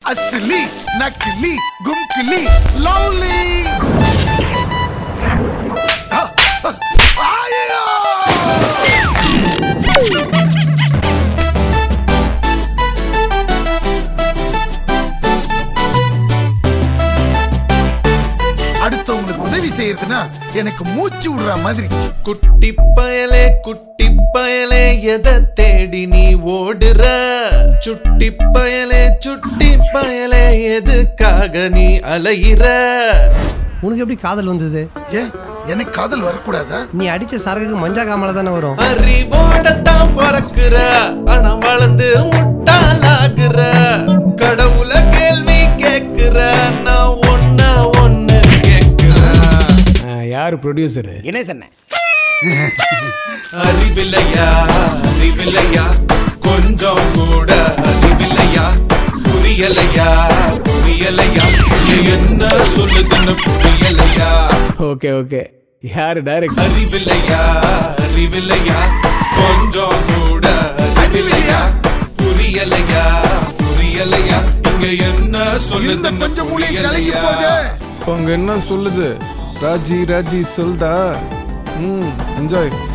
அஸ்லி நக்கிலி கும்கிலி lovely ஆ, ஆ, ஆயா! அடுத்தவங்களுக்கு உதவி செய்யறதுன்னா எனக்கு மூச்சு விடுற மாதிரி குட்டி பயலே குட்டி பயலே எதை தேடி நீ ஓடுற சுட்டி பயலே சுட்டி பயலே எதுக்காக நீ அலையிற உனக்கு எப்படி காதல் வந்தது ஏன் எனக்கு காதல் வரக்கூடாதா நீ அடிச்ச சரகுக்கு மஞ்சா காமல தானே வரும் அறிவோடத்தான் பிறக்குற ஆனா வளர்ந்து முட்டாளாகுற கடவுள கேள்வி கேக்குற நான் ஒன்ன ஒன்னு கேக்குறேன் யார் ப்ரொடியூசரு கணேசன் அறிவில்லையா அறிவில்லையா கொஞ்சம் கூட அறிவில்லையா புரியலையா புரியலையா நீ என்ன சொல்லுதுன்னு புரியலையா ஓகே ஓகே யார் டைரக்டர் அறிவில்லையா அறிவில்லையா கொஞ்சம் கூட அறிவில்லையா புரியலையா புரியலையா இங்க என்ன இருந்த சொல்லுதுன்னு கொஞ்சம் மொழி கலங்கி புரியலையா போகுது அவங்க என்ன சொல்லுது ராஜி ராஜி சொல்தா ம் என்ஜாய்